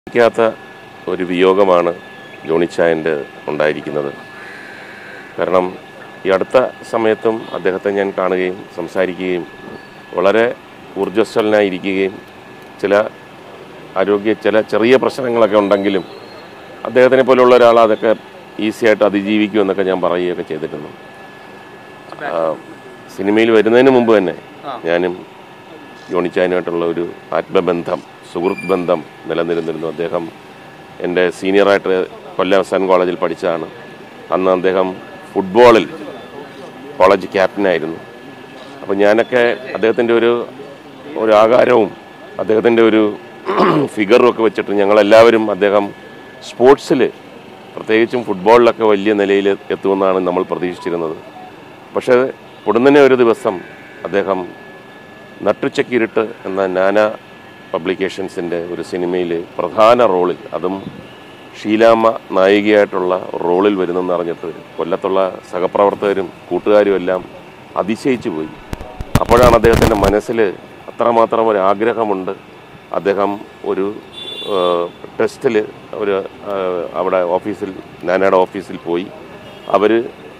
ിക്കാത്ത ഒരു വിയോഗമാണ് ജോണിച്ചായൻ്റെ ഉണ്ടായിരിക്കുന്നത് കാരണം ഈ അടുത്ത സമയത്തും അദ്ദേഹത്തെ ഞാൻ കാണുകയും സംസാരിക്കുകയും വളരെ ഊർജ്ജസ്വലനായിരിക്കുകയും ചില ആരോഗ്യ ചില ചെറിയ പ്രശ്നങ്ങളൊക്കെ ഉണ്ടെങ്കിലും അദ്ദേഹത്തിനെ പോലുള്ള ഒരാൾ അതൊക്കെ ഈസിയായിട്ട് അതിജീവിക്കുമെന്നൊക്കെ ഞാൻ പറയുകയൊക്കെ ചെയ്തിരുന്നു ആ, സിനിമയിൽ വരുന്നതിന് മുമ്പ് തന്നെ ഞാനും ജോണിച്ചായനുമായിട്ടുള്ള ഒരു ആത്മബന്ധം സുഹൃത്ത് ബന്ധം നിലനിന്നിരുന്നു അദ്ദേഹം എൻ്റെ സീനിയറായിട്ട് കൊല്ലം സൺ കോളേജിൽ പഠിച്ചതാണ് അന്ന് അദ്ദേഹം ഫുട്ബോളിൽ കോളേജ് ക്യാപ്റ്റനായിരുന്നു അപ്പോൾ ഞാനൊക്കെ അദ്ദേഹത്തിൻ്റെ ഒരു ഒരു ആകാരവും അദ്ദേഹത്തിൻ്റെ ഒരു ഫിഗറും ഒക്കെ വെച്ചിട്ട് ഞങ്ങളെല്ലാവരും അദ്ദേഹം സ്പോർട്സിൽ പ്രത്യേകിച്ചും ഫുട്ബോളിലൊക്കെ വലിയ നിലയിൽ എത്തുമെന്നാണ് നമ്മൾ പ്രതീക്ഷിച്ചിരുന്നത് പക്ഷേ ഉടനെ ഒരു ദിവസം അദ്ദേഹം നട്ടുച്ചക്കിരുട്ട് എന്ന നാന പബ്ലിക്കേഷൻസിൻ്റെ ഒരു സിനിമയിൽ പ്രധാന റോളിൽ അതും ഷീലാമ്മ നായികയായിട്ടുള്ള റോളിൽ വരുന്നെന്ന് അറിഞ്ഞിട്ട് കൊല്ലത്തുള്ള സഹപ്രവർത്തകരും കൂട്ടുകാരും എല്ലാം അതിശയിച്ചു പോയി അപ്പോഴാണ് അദ്ദേഹത്തിൻ്റെ മനസ്സിൽ അത്രമാത്രം ഒരു ആഗ്രഹമുണ്ട് അദ്ദേഹം ഒരു ടെസ്റ്റിൽ ഒരു ആ, അവിടെ ഓഫീസിൽ നാനയുടെ ഓഫീസിൽ പോയി അവർ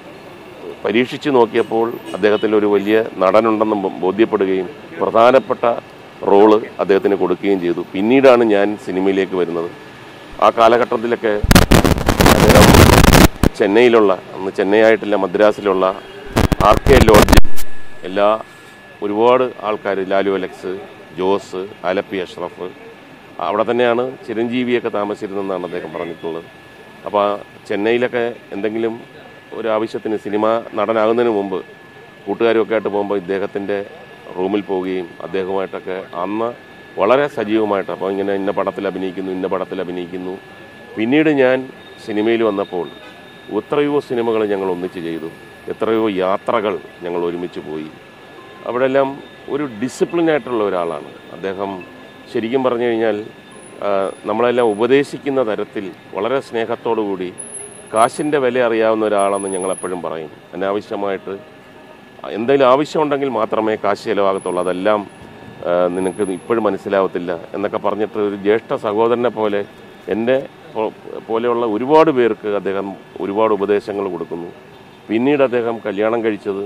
പരീക്ഷിച്ച് നോക്കിയപ്പോൾ അദ്ദേഹത്തിൽ ഒരു വലിയ നടനുണ്ടെന്ന് ബോ- ബോധ്യപ്പെടുകയും പ്രധാനപ്പെട്ട റോള് അദ്ദേഹത്തിന് കൊടുക്കുകയും ചെയ്തു പിന്നീടാണ് ഞാൻ സിനിമയിലേക്ക് വരുന്നത് ആ കാലഘട്ടത്തിലൊക്കെ അദ്ദേഹം ചെന്നൈയിലുള്ള അന്ന് ചെന്നൈ ആയിട്ടില്ല മദ്രാസിലുള്ള ആർ കെ ലോഡ്ജിൽ എല്ലാ ഒരുപാട് ആൾക്കാർ ലാലു അലക്സ് ജോസ് ആലപ്പി അഷ്റഫ് അവിടെ തന്നെയാണ് ചിരഞ്ജീവിയൊക്കെ താമസിച്ചിരുന്നെന്നാണ് അദ്ദേഹം പറഞ്ഞിട്ടുള്ളത് അപ്പോൾ ചെന്നൈയിലൊക്കെ എന്തെങ്കിലും ഒരു ആവശ്യത്തിന് സിനിമ നടനാകുന്നതിന് മുമ്പ് കൂട്ടുകാരുമൊക്കെ ആയിട്ട് പോകുമ്പോൾ ഇദ്ദേഹത്തിൻ്റെ റൂമിൽ പോവുകയും അദ്ദേഹവുമായിട്ടൊക്കെ അന്ന് വളരെ സജീവമായിട്ട് അപ്പോൾ ഇങ്ങനെ ഇന്ന പടത്തിൽ അഭിനയിക്കുന്നു ഇന്ന പടത്തിൽ അഭിനയിക്കുന്നു പിന്നീട് ഞാൻ സിനിമയിൽ വന്നപ്പോൾ എത്രയോ സിനിമകൾ ഞങ്ങൾ ഒന്നിച്ച് ചെയ്തു എത്രയോ യാത്രകൾ ഞങ്ങൾ ഒരുമിച്ച് പോയി അവിടെ എല്ലാം ഒരു ഡിസിപ്ലിനായിട്ടുള്ള ഒരാളാണ് അദ്ദേഹം ശരിക്കും പറഞ്ഞു കഴിഞ്ഞാൽ ആ, നമ്മളെല്ലാം ഉപദേശിക്കുന്ന തരത്തിൽ വളരെ സ്നേഹത്തോടു കൂടി കാശിൻ്റെ വില അറിയാവുന്ന ഒരാളെന്ന് ഞങ്ങൾ എപ്പോഴും പറയും അനാവശ്യമായിട്ട് എന്തെങ്കിലും ആവശ്യമുണ്ടെങ്കിൽ മാത്രമേ കാശ് ചിലവാകത്തുള്ളൂ അതെല്ലാം ആ, നിനക്ക് ഇപ്പോഴും മനസ്സിലാവത്തില്ല എന്നൊക്കെ പറഞ്ഞിട്ട് ഒരു ജ്യേഷ്ഠ സഹോദരനെ പോലെ എൻ്റെ പോ- പോലെയുള്ള ഒരുപാട് പേർക്ക് അദ്ദേഹം ഒരുപാട് ഉപദേശങ്ങൾ കൊടുക്കുന്നു പിന്നീട് അദ്ദേഹം കല്യാണം കഴിച്ചത്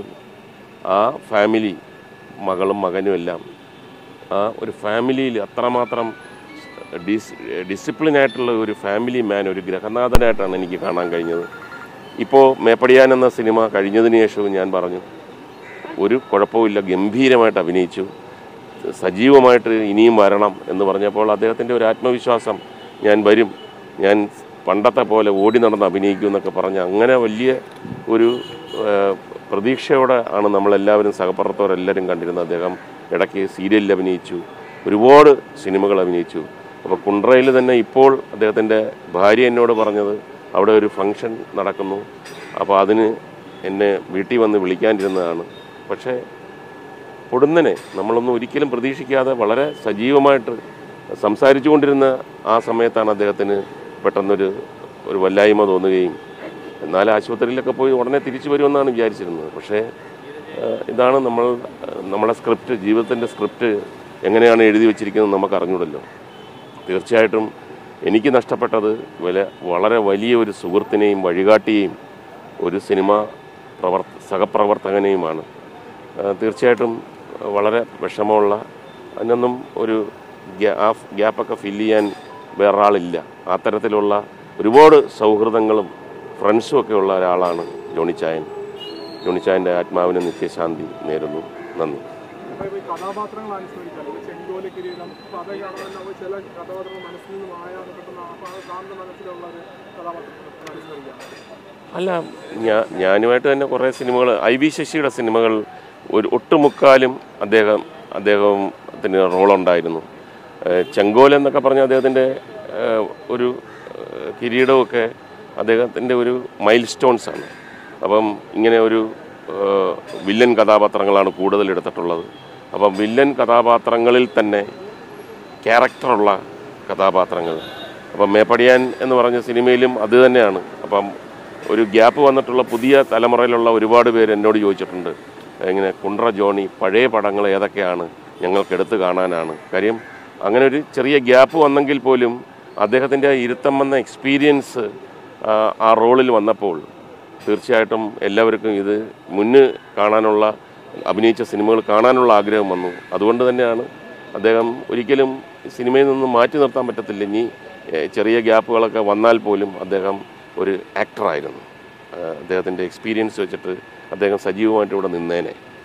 ആ ഫാമിലി മകളും മകനും എല്ലാം ആ ഒരു ഫാമിലിയിൽ അത്രമാത്രം ഡിസ് ഡിസിപ്ലിനായിട്ടുള്ള ഒരു ഫാമിലി മാൻ ഒരു ഗ്രഹനാഥനായിട്ടാണ് എനിക്ക് കാണാൻ കഴിഞ്ഞത് ഇപ്പോൾ മേപ്പടിയാൻ എന്ന സിനിമ കഴിഞ്ഞതിന് ശേഷവും ഞാൻ പറഞ്ഞു ഒരു കുഴപ്പമില്ല ഗംഭീരമായിട്ട് അഭിനയിച്ചു സജീവമായിട്ട് ഇനിയും വരണം എന്ന് പറഞ്ഞപ്പോൾ അദ്ദേഹത്തിൻ്റെ ഒരു ആത്മവിശ്വാസം ഞാൻ വരും ഞാൻ പണ്ടത്തെ പോലെ ഓടി നടന്ന് അഭിനയിക്കും എന്നൊക്കെ പറഞ്ഞ് അങ്ങനെ വലിയ ഒരു ആ, പ്രതീക്ഷയോടെ ആണ് നമ്മളെല്ലാവരും സഹപ്രവർത്തകരെല്ലാവരും കണ്ടിരുന്നത് അദ്ദേഹം ഇടയ്ക്ക് സീരിയലിൽ അഭിനയിച്ചു ഒരുപാട് സിനിമകൾ അഭിനയിച്ചു അപ്പോൾ കുണ്ട്രയിൽ തന്നെ ഇപ്പോൾ അദ്ദേഹത്തിൻ്റെ ഭാര്യ എന്നോട് പറഞ്ഞത് അവിടെ ഒരു ഫംഗ്ഷൻ നടക്കുന്നു അപ്പോൾ അതിന് എന്നെ വീട്ടിൽ വന്ന് വിളിക്കാനിരുന്നതാണ് പക്ഷേ പൊടുന്നനെ നമ്മളൊന്നും ഒരിക്കലും പ്രതീക്ഷിക്കാതെ വളരെ സജീവമായിട്ട് സംസാരിച്ചു കൊണ്ടിരുന്ന ആ സമയത്താണ് അദ്ദേഹത്തിന് പെട്ടെന്നൊരു ഒരു വല്ലായ്മ തോന്നുകയും എന്നാൽ ആശുപത്രിയിലൊക്കെ പോയി ഉടനെ തിരിച്ചു വരുമെന്നാണ് വിചാരിച്ചിരുന്നത് പക്ഷേ ഏഹ്, ഇതാണ് നമ്മൾ ഏഹ്, നമ്മളെ സ്ക്രിപ്റ്റ് ജീവിതത്തിൻ്റെ സ്ക്രിപ്റ്റ് എങ്ങനെയാണ് എഴുതി വെച്ചിരിക്കുന്നത് നമുക്ക് അറിഞ്ഞൂടല്ലോ തീർച്ചയായിട്ടും എനിക്ക് നഷ്ടപ്പെട്ടത് വില വളരെ വലിയ ഒരു സുഹൃത്തിനെയും വഴികാട്ടിയെയും ഒരു സിനിമ പ്രവർ സഹപ്രവർത്തകനെയുമാണ് ആ, തീർച്ചയായിട്ടും വളരെ വിഷമമുള്ള അതിനൊന്നും ഒരു ഗ്യാ- ആ ഗ്യാപ്പൊക്കെ ഫില്ല് ചെയ്യാൻ വേറെ ആളില്ല ആ തരത്തിലുള്ള ഒരുപാട് സൗഹൃദങ്ങളും ഫ്രണ്ട്സും ഒക്കെ ഉള്ള ഒരാളാണ് ജോണിച്ചായൻ ജോണിച്ചായൻ്റെ ആത്മാവിന് നിത്യശാന്തി നേരുന്നു നന്ദി അതായത് ഈ കഥാപാത്രങ്ങൾ അനുസ്മരിച്ചാൽ ഇത് ചെങ്കോല് കിരീടം അപ്പൊ അതൊക്കെ ആണെങ്കിൽ നമ്മൾ ചില കഥാപാത്രങ്ങൾ മനസ്സിൽ നിന്ന് മായാതെ പെട്ടെന്ന് അപ്പൊ അത് കാണുന്ന മനസ്സിലുള്ള ഒരു കഥാപാത്രങ്ങൾ അനുസ്മരിക്കാം അല്ല ഞാ ഞാനുമായിട്ട് തന്നെ കുറേ സിനിമകൾ ഐ വി ശശിയുടെ സിനിമകൾ ഒരു ഒട്ടുമുക്കാലും അദ്ദേഹം അദ്ദേഹത്തിന് റോളുണ്ടായിരുന്നു ഏഹ് ചെങ്കോൽ എന്നൊക്കെ പറഞ്ഞ അദ്ദേഹത്തിൻ്റെ ഏഹ് ഒരു ഏഹ് കിരീടമൊക്കെ അദ്ദേഹത്തിൻ്റെ ഒരു മൈൽ സ്റ്റോൺസ് ആണ് അപ്പം ഇങ്ങനെ ഒരു ഏഹ് വില്ലൻ കഥാപാത്രങ്ങളാണ് കൂടുതൽ എടുത്തിട്ടുള്ളത് അപ്പം വില്ലൻ കഥാപാത്രങ്ങളിൽ തന്നെ ക്യാരക്ടറുള്ള കഥാപാത്രങ്ങൾ അപ്പം മേപ്പടിയാൻ എന്ന് പറഞ്ഞ സിനിമയിലും അത് തന്നെയാണ് അപ്പം ഒരു ഗ്യാപ്പ് വന്നിട്ടുള്ള പുതിയ തലമുറയിലുള്ള ഒരുപാട് പേര് എന്നോട് ചോദിച്ചിട്ടുണ്ട് ഇങ്ങനെ കുണ്ട്ര ജോണി പഴയ പടങ്ങൾ ഏതൊക്കെയാണ് ഞങ്ങൾക്ക് എടുത്തു കാണാനാണ് കാര്യം അങ്ങനെ ഒരു ചെറിയ ഗ്യാപ്പ് വന്നെങ്കിൽ പോലും അദ്ദേഹത്തിൻ്റെ ഇരുത്തം വന്ന എക്സ്പീരിയൻസ് ആ, ആ റോളിൽ വന്നപ്പോൾ തീർച്ചയായിട്ടും എല്ലാവർക്കും ഇത് മുന്ന് കാണാനുള്ള അഭിനയിച്ച സിനിമകൾ കാണാനുള്ള ആഗ്രഹം വന്നു അതുകൊണ്ട് തന്നെയാണ് അദ്ദേഹം ഒരിക്കലും സിനിമയിൽ നിന്നും മാറ്റി നിർത്താൻ പറ്റത്തില്ല ഇനി ഏഹ്, ചെറിയ ഗ്യാപ്പുകളൊക്കെ വന്നാൽ പോലും അദ്ദേഹം ഒരു ആക്ടറായിരുന്നു അദ്ദേഹത്തിൻ്റെ എക്സ്പീരിയൻസ് വെച്ചിട്ട് അദ്ദേഹം സജീവമായിട്ട് ഇവിടെ നിന്നേനെ